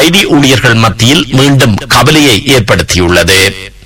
ID ஊழியர்கள் மத்தியில் மீண்டும் கவலையை ஏற்படுத்தியுள்ளது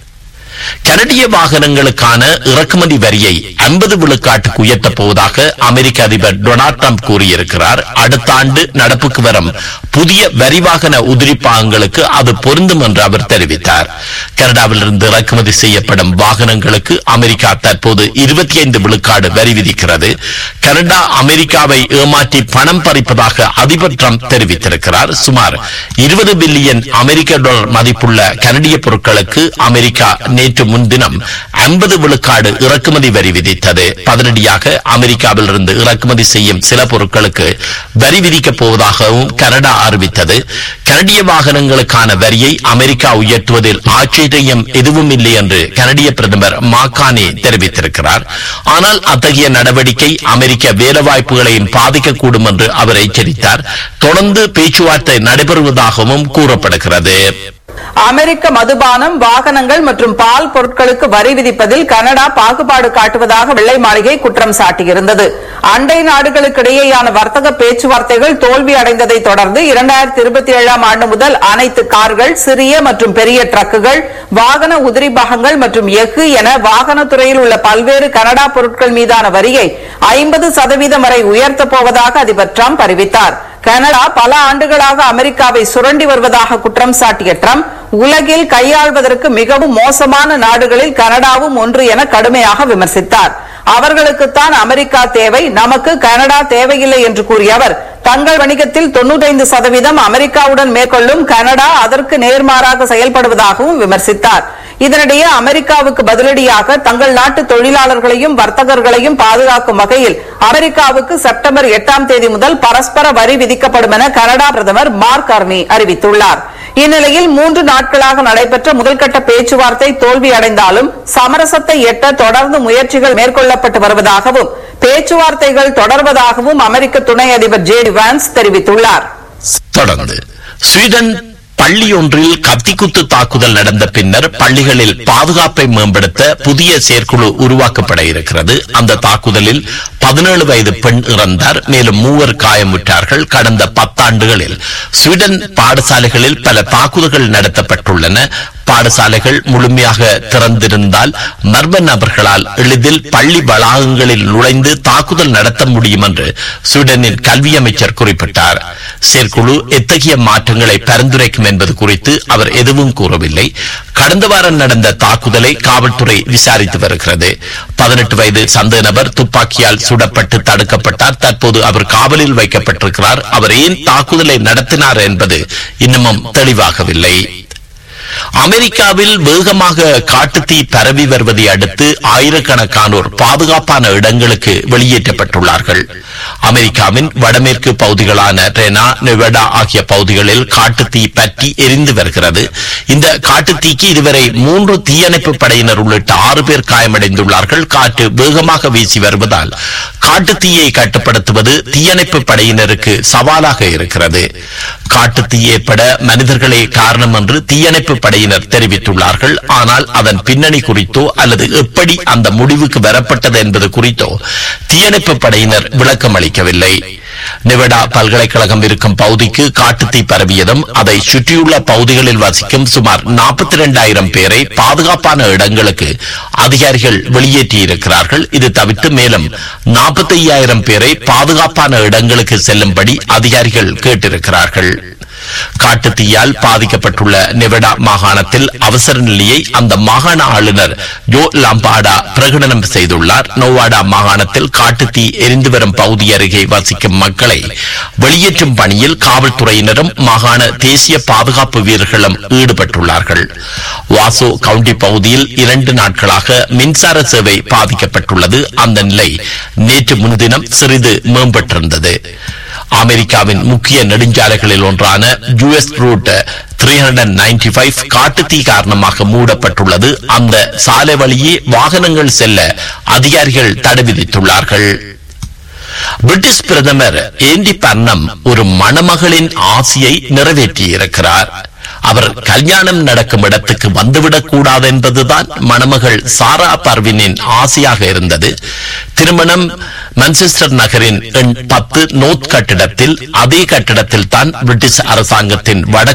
கனடிய வாகனங்களுக்கான இறக்குமதி வரியை ஐம்பது விழுக்காட்டுக்கு உயர்த்தப் போவதாக அமெரிக்க அதிபர் டொனால்ட் ட்ரம்ப் கூறியிருக்கிறார் அடுத்த ஆண்டு நடப்புக்கு வரும் புதிய வரி வாகன உதிரிப்பாகங்களுக்கு அது பொருந்தும் என்று அவர் தெரிவித்தார் கனடாவிலிருந்து இறக்குமதி செய்யப்படும் வாகனங்களுக்கு அமெரிக்கா தற்போது இருபத்தி ஐந்து விழுக்காடு வரி விதிக்கிறது கனடா அமெரிக்காவை ஏமாற்றி பணம் பறிப்பதாக அதிபர் ட்ரம்ப் தெரிவித்திருக்கிறார் சுமார் இருபது பில்லியன் அமெரிக்க டாலர் மதிப்புள்ள கனடிய பொருட்களுக்கு அமெரிக்கா நேற்று முன்தினம் ஐம்பது விழுக்காடு இறக்குமதி வரி விதித்தது பதினடியாக அமெரிக்காவிலிருந்து இறக்குமதி செய்யும் சில பொருட்களுக்கு வரி விதிக்கப் போவதாகவும் கனடா அறிவித்தது கனடிய வாகனங்களுக்கான வரியை அமெரிக்கா உயர்த்துவதில் ஆச்சரியம் எதுவும் இல்லை என்று கனடிய பிரதமர் மாக்கானே தெரிவித்திருக்கிறார் ஆனால் அத்தகைய நடவடிக்கை அமெரிக்க வேலைவாய்ப்புகளையும் பாதிக்கக்கூடும் என்று அவர் எச்சரித்தார் தொடர்ந்து பேச்சுவார்த்தை நடைபெறுவதாகவும் கூறப்படுகிறது அமெரிக்க மதுபானம் வாகனங்கள் மற்றும் பால் பொருட்களுக்கு வரி விதிப்பதில் கனடா பாகுபாடு காட்டுவதாக வெள்ளை மாளிகை குற்றம் சாட்டியிருந்தது அண்டை நாடுகளுக்கிடையேயான வர்த்தக பேச்சுவார்த்தைகள் தோல்வி அடைந்ததை தொடர்ந்து இரண்டாயிரத்தி இருபத்தி ஏழாம் ஆண்டு முதல் அனைத்து கார்கள் சிறிய மற்றும் பெரிய ட்ரக்குகள் வாகன உதிரி பாகங்கள் மற்றும் எஃகு என வாகனத்துறையில் உள்ள பல்வேறு கனடா பொருட்கள் மீதான வரியை ஐம்பது சதவீதம் வரை உயர்த்தப் போவதாக அதிபர் ட்ரம்ப் அறிவித்தார் கனடா பல ஆண்டுகளாக அமெரிக்காவை சுரண்டி வருவதாக குற்றம் சாட்டிய ட்ரம்ப் உலகில் கையாள்வதற்கு மிகவும் மோசமான நாடுகளில் கனடாவும் ஒன்று என கடுமையாக விமர்சித்தார் அவர்களுக்குத்தான் அமெரிக்கா தேவை நமக்கு கனடா தேவையில்லை என்று கூறிய அவர் தங்கள் வணிகத்தில் தொன்னூற்றைந்து சதவீதம் அமெரிக்காவுடன் மேற்கொள்ளும் கனடா அதற்கு நேர்மாறாக செயல்படுவதாகவும் விமர்சித்தார் இதனிடையே அமெரிக்காவுக்கு பதிலடியாக தங்கள் நாட்டு தொழிலாளர்களையும் வர்த்தகர்களையும் பாதுகாக்கும் வகையில் அமெரிக்காவுக்கு செப்டம்பர் எட்டாம் தேதி முதல் பரஸ்பர வரி விதிக்கப்படும் என கனடா பிரதமர் மார்க் கர்னி அறிவித்துள்ளார் இந்நிலையில் மூன்று நாட்களாக நடைபெற்ற முதல்கட்ட பேச்சுவார்த்தை தோல்வி அடைந்தாலும் சமரசத்தை எட்ட தொடர்ந்து முயற்சிகள் மேற்கொள்ளப்பட்டு வருவதாகவும் பேச்சுவார்த்தைகள் தொடர்வதாகவும் அமெரிக்க துணை அதிபர் ஜே டி வான்ஸ் தெரிவித்துள்ளார் தொடர்ந்து ஸ்வீடன் பள்ளி ஒன்றில் கத்திக்குத்து தாக்குதல் நடந்த பின்னர் பள்ளிகளில் பாதுகாப்பை மேம்படுத்த புதிய செயற்குழு உருவாக்கப்பட இருக்கிறது அந்த தாக்குதலில் பதினேழு வயது பெண் இறந்தார் மேலும் மூவர் காயமுற்றார்கள் கடந்த பத்தாண்டுகளில் ஸ்வீடன் பாடசாலைகளில் பல தாக்குதல்கள் நடத்தப்பட்டுள்ளன பாடசாலைகள் முழுமையாக திறந்திருந்தால் மர்ம நபர்களால் எளிதில் பள்ளி வளாகங்களில் நுழைந்து தாக்குதல் நடத்த முடியும் என்று ஸ்வீடனின் கல்வி அமைச்சர் குறிப்பிட்டார் செயற்குழு எத்தகைய மாற்றங்களை பரிந்துரைக்கும் என்பது குறித்து அவர் எதுவும் கூறவில்லை கடந்த வாரம் நடந்த தாக்குதலை காவல்துறை விசாரித்து வருகிறது பதினெட்டு வயது சந்தேக நபர் துப்பாக்கியால் சுடப்பட்டு தடுக்கப்பட்டார் தற்போது அவர் காவலில் வைக்கப்பட்டிருக்கிறார் அவர் ஏன் தாக்குதலை நடத்தினார் என்பது இன்னமும் தெளிவாகவில்லை அமெரிக்காவில் வேகமாக காட்டுத்தீ பரவி வருவதை அடுத்து ஆயிரக்கணக்கானோர் பாதுகாப்பான இடங்களுக்கு வெளியேற்றப்பட்டுள்ளார்கள் அமெரிக்காவின் வடமேற்கு பகுதிகளான ரெனா நெவடா ஆகிய பகுதிகளில் காட்டுத்தீ பற்றி எரிந்து வருகிறது இந்த காட்டுத்தீக்கு இதுவரை மூன்று தீயணைப்பு படையினர் உள்ளிட்ட ஆறு பேர் காயமடைந்துள்ளார்கள் காற்று வேகமாக வீசி வருவதால் காட்டுத்தீயை கட்டுப்படுத்துவது தீயணைப்பு படையினருக்கு சவாலாக இருக்கிறது காட்டுத்தீ ஏற்பட மனிதர்களே காரணம் என்று தீயணைப்பு படையினர் தெரிவித்துள்ளார்கள் ஆனால் அதன் பின்னணி குறித்தோ அல்லது எப்படி அந்த முடிவுக்கு வரப்பட்டது என்பது குறித்தோ தீயணைப்பு படையினர் விளக்கம் அளிக்கவில்லை நிவடா பல்கலைக்கழகம் இருக்கும் பகுதிக்கு காட்டுத்தீ பரவியதும் அதை சுற்றியுள்ள பகுதிகளில் வசிக்கும் சுமார் நாற்பத்தி இரண்டாயிரம் பேரை பாதுகாப்பான இடங்களுக்கு அதிகாரிகள் வெளியேற்றியிருக்கிறார்கள் இது தவிர்த்து மேலும் நாற்பத்தி ஐயாயிரம் பேரை பாதுகாப்பான இடங்களுக்கு செல்லும்படி அதிகாரிகள் கேட்டிருக்கிறார்கள் காட்டுத்தீயால் பாதிக்கப்பட்டுள்ள நெவடா மாகாணத்தில் அவசர நிலையை அந்த மாகாண ஆளுநர் ஜோ லாம்பாடா பிரகடனம் செய்துள்ளார் நோவாடா மாகாணத்தில் காட்டுத்தீ எரிந்து வரும் பகுதி அருகே வசிக்கும் மக்களை வெளியேற்றும் பணியில் காவல்துறையினரும் மாகாண தேசிய பாதுகாப்பு வீரர்களும் ஈடுபட்டுள்ளார்கள் வாசோ கவுண்டி பகுதியில் இரண்டு நாட்களாக மின்சார சேவை பாதிக்கப்பட்டுள்ளது அந்த நிலை நேற்று முன்தினம் சிறிது மேம்பட்டிருந்தது அமெரிக்காவின் முக்கிய நெடுஞ்சாலைகளில் ஒன்றான யுஎஸ் ரூட் த்ரீ ஹண்ட்ரட் காட்டுத்தீ காரணமாக மூடப்பட்டுள்ளது அந்த சாலை வழியே வாகனங்கள் செல்ல அதிகாரிகள் தடை விதித்துள்ளார்கள் பிரிட்டிஷ் பிரதமர் ஏண்டி பர்னம் ஒரு மணமகளின் ஆசையை நிறைவேற்றியிருக்கிறார் அவர் கல்யாணம் நடக்கும் இடத்துக்கு வந்துவிடக் கூடாது என்பதுதான் மணமகள் சாரா பர்வினின் ஆசையாக இருந்தது திருமணம் மான்செஸ்டர் நகரின் எண் பத்து நோத் கட்டிடத்தில் அதே கட்டிடத்தில் தான் பிரிட்டிஷ் அரசாங்கத்தின் வடக்கு